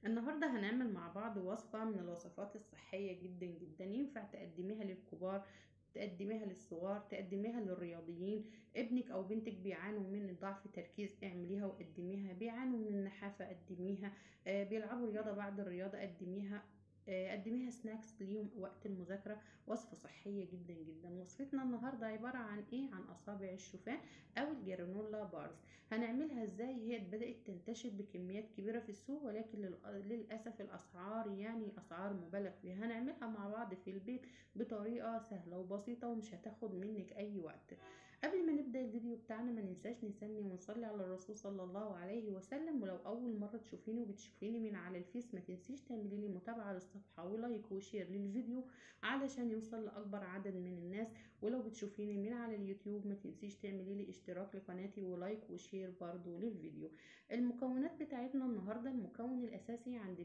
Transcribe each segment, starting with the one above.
النهاردة هنعمل مع بعض وصفة من الوصفات الصحية جدا جدا ينفع تقدميها للكبار تقدميها للصغار تقدميها للرياضيين ابنك او بنتك بيعانوا من ضعف تركيز اعمليها وقدميها بيعانوا من النحافة قدميها آه بيلعبوا رياضة بعد الرياضة قدميها آه، قدميها سناكس ليهم وقت المذاكرة وصفة صحية جدا جدا وصفتنا النهاردة عبارة عن ايه عن اصابع الشوفان او الجرانولا بارز هنعملها ازاي هي بدأت تنتشر بكميات كبيرة في السوق ولكن لل- للأسف الأسعار يعني أسعار مبالغ فيها هنعملها مع بعض في البيت بطريقة سهلة وبسيطة ومش هتاخد منك أي وقت قبل ما نبدأ الفيديو بتاعنا ما ننساش نسمي ونصلي على الرسول صلى الله عليه وسلم ولو أول مرة تشوفيني وبتشوفيني من على الفيس ما تنسيش تعملي لي متابعة للصفحة ولايك وشير للفيديو علشان يوصل لأكبر عدد من الناس ولو بتشوفيني من على اليوتيوب ما تنسيش تعملي لي اشتراك لقناتي ولايك وشير برضو للفيديو المكونات بتاعتنا النهاردة المكون الأساسي عند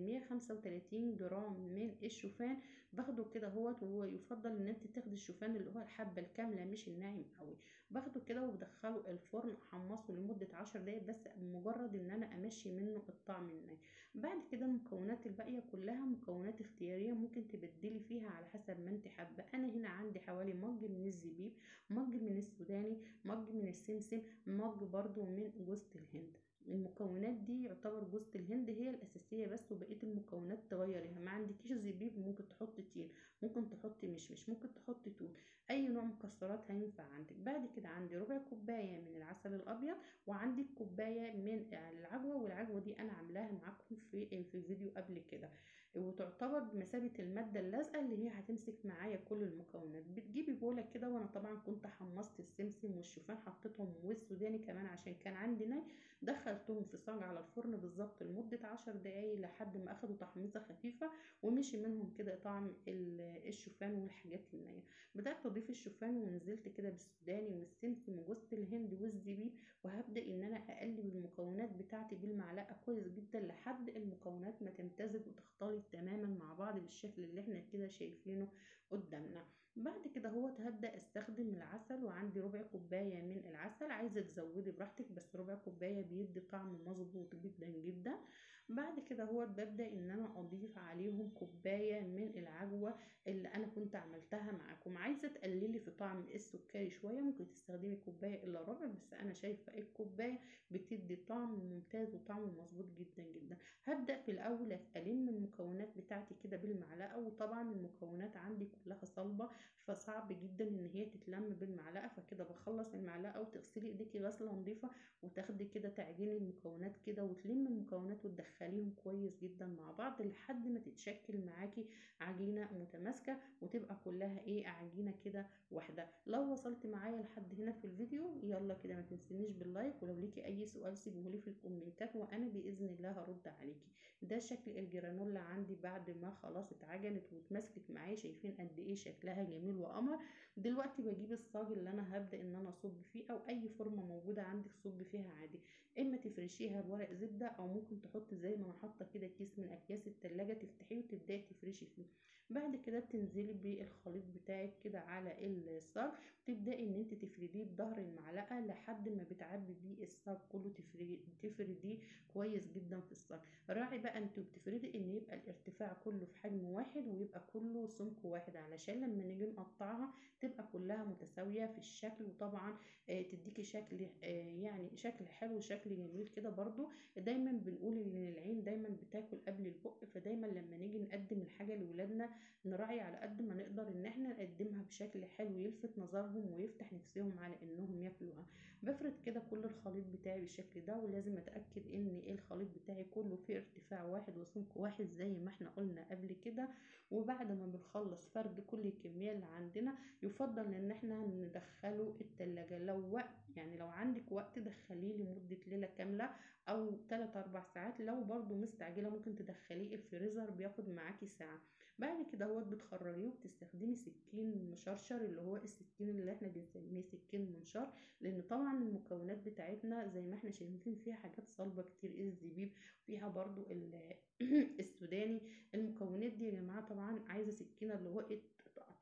135 جرام من الشوفان باخده كده هوت وهو يفضل ان انت تاخدي الشوفان اللي هو الحبة الكاملة مش الناعم قوي باخده كده وبدخله الفرن احمصه لمدة عشر دقايق بس مجرد ان انا امشي منه الطعم الناي بعد كده المكونات الباقية كلها مكونات اختيارية ممكن تبدلي فيها على حسب ما انت حابة انا هنا عندي حوالي مج من الزبيب مج من السوداني مج من السمسم مج برضو من جوزة الهند المكونات دي يعتبر جوزة الهند هي الأساسية بس وبقية المكونات تغيريها ما عندكيش زبيب ممكن تحطي تين ممكن تحطي مشمش ممكن تحطي توت أي نوع مكسرات هينفع عندك بعد كده عندي ربع كوباية من العسل الأبيض وعندي كوباية من العجوة والعجوة دي أنا عاملاها معاكم في في الفيديو قبل كده وتعتبر بمثابة المادة اللازقة اللي هي هتمسك معايا كل المكونات بتجيبي بولة كده وأنا طبعا كنت حمصت السمسم والشوفان حطيتهم والسوداني كمان عشان كان عندي ناي دخلتهم في صاج على الفرن بالظبط لمدة عشر دقايق لحد ما أخدوا تحميصة خفيفة ومشي منهم كده طعم الشوفان والحاجات النية بدأت أضيف الشوفان ونزلت كده بالسوداني والسمسم وجوزة الهند والزبيب وهبدأ إن أنا أقلب المكونات بتاعتي بالمعلقة كويس جدا لحد المكونات ما تمتزج وتختلط تماما مع بعض بالشكل اللي احنا كده شايفينه قدامنا بعد كده هو هبدأ استخدم العسل وعندي ربع كوباية من العسل عايزة تزودي براحتك بس ربع كوباية بيدي طعم مظبوط جدا جدا بعد كده هو ببدأ ان انا اضيف عليهم كوباية من العجوة اللي انا كنت عملتها معاكم عايزة تقللي في طعم السكري شوية ممكن تستخدمي كوباية الا ربع بس انا شايفة الكوباية بتدي طعم ممتاز وطعم مظبوط جدا جدا هبدأ في الاول الم المكونات بتاعتي كده بالمعلقة وطبعا المكونات عندي كلها صلبة فصعب جدا ان هي تتلم بالمعلقة فكده بخلص المعلقة وتغسلي ايديكي غسلة نظيفة وتاخدي كده تعجني المكونات كده وتلمي المكونات وتدخليهم كويس جدا مع بعض لحد ما تتشكل معاكي عجينة متماسكة وتبقى كلها ايه عجينة كده واحدة لو وصلت معايا لحد هنا في الفيديو يلا كده ما تنسينيش باللايك ولو ليكي اي سؤال سيبهولي في الكومنتات وانا باذن الله هرد عليكي ده شكل الجرانولا عندي بعد ما خلاص اتعجنت واتمسكت معايا شايفين قد ايه شكلها جميل وقمر دلوقتي بجيب الصاج اللي انا هبدا ان انا اصب فيه او اي فورمه موجوده عندك صب فيها عادي اما تفرشيها بورق زبده او ممكن تحطي زي ما انا حاطه كده كيس من اكياس التلاجة تفتحيه وتبداي تفرشي فيه بعد كده بتنزلي بالخليط بتاعك كده على الصاج وتبداي ان انت تفرديه بظهر المعلقه لحد ما بتعبي بيه الصاج كله تفرديه تفرديه كويس جدا في الصاج راعي بقى انت بتفردي ان يبقى الارتفاع كله في حجم واحد ويبقى كله سمك واحد علشان لما نيجي نقطعها تبقى كلها متساويه في الشكل وطبعا آه تديكي شكل آه يعني شكل حلو شكل جميل كده برضو دايما بنقول ان العين دايما بتاكل قبل البق فدايما لما نيجي نقدم الحاجه لاولادنا نراعي على قد ما نقدر ان احنا نقدمها بشكل حلو يلفت نظرهم ويفتح نفسهم على انهم ياكلوها بفرد كده كل الخليط بتاعي بالشكل ده ولازم اتاكد ان الخليط بتاعي كله فيه ارتفاع واحد وسمك واحد زي ما احنا قلنا قبل كده وبعد ما بنخلص فرد كل الكميه اللي عندنا يفضل ان احنا ندخله التلاجة لو وقت يعني لو عندك وقت دخليه لمدة ليلة كاملة او 3 4 ساعات لو برضو مستعجلة ممكن تدخليه الفريزر بياخد معاكي ساعة بعد كده هو بتخرجيه وبتستخدمي سكين مشرشر اللي هو السكين اللي احنا بنسميه سكين منشار لان طبعا المكونات بتاعتنا زي ما احنا شايفين فيها حاجات صلبة كتير الزبيب فيها برضو السوداني المكونات دي يا جماعة طبعا عايزة سكينة اللي هو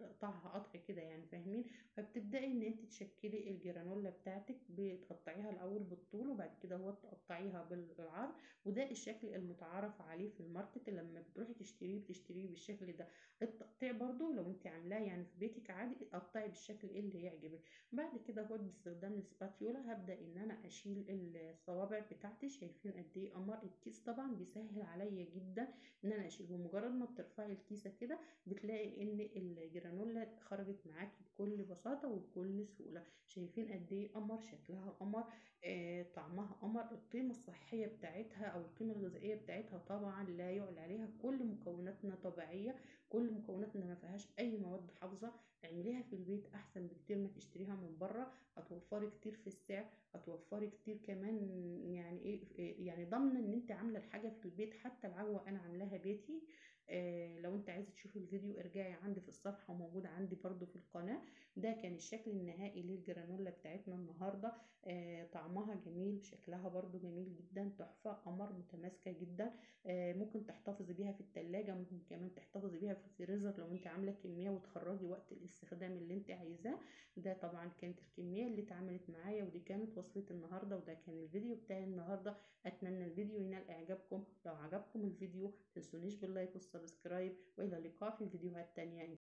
بتقطعها قطع كده يعني فاهمين فبتبدأي ان انت تشكلي الجرانولا بتاعتك بتقطعيها الاول بالطول وبعد كده هو تقطعيها بالعرض وده الشكل المتعارف عليه في الماركت لما بتروحي تشتريه بتشتريه بالشكل ده التقطيع برضو لو انت عاملاه يعني في بيتك عادي قطعي بالشكل اللي يعجبك بعد كده هو باستخدام السباتيولا هبدأ ان انا اشيل الصوابع بتاعتي شايفين قد ايه قمر الكيس طبعا بيسهل عليا جدا ان انا اشيل بمجرد ما بترفعي الكيسه كده بتلاقي ان الجرانولا خرجت معاكي بكل بساطه وبكل سهوله شايفين قد ايه قمر شكلها قمر آه طعمها قمر القيمه الصحيه بتاعتها او القيمه الغذائيه بتاعتها طبعا لا يعلى عليها كل مكوناتنا طبيعيه كل مكوناتنا ما فيهاش اي مواد حافظه اعمليها في البيت احسن بكتير ما تشتريها من بره هتوفري كتير في السعر هتوفري كتير كمان يعني ايه يعني ضامنه ان انت عامله الحاجه في البيت حتى العجوه انا عاملاها بيتي آه لو انت عايزه تشوفي الفيديو ارجعي عندي في الصفحه وموجود عندي برضو في القناه ده كان الشكل النهائي للجرانولا بتاعتنا النهارده آه طعمها جميل شكلها برضو جميل جدا تحفه قمر متماسكه جدا آه ممكن تحتفظي بيها في التلاجة ممكن كمان تحتفظي بيها في الفريزر لو انت عامله كميه وتخرجي وقت الاستخدام اللي انت عايزاه ده طبعا كانت الكميه اللي اتعملت معايا ودي كانت وصفه النهارده وده كان الفيديو بتاعي النهارده اتمنى الفيديو ينال اعجابكم لو عجبكم الفيديو متنسونيش باللايك والسبسكرايب والى اللقاء في الفيديوهات تانية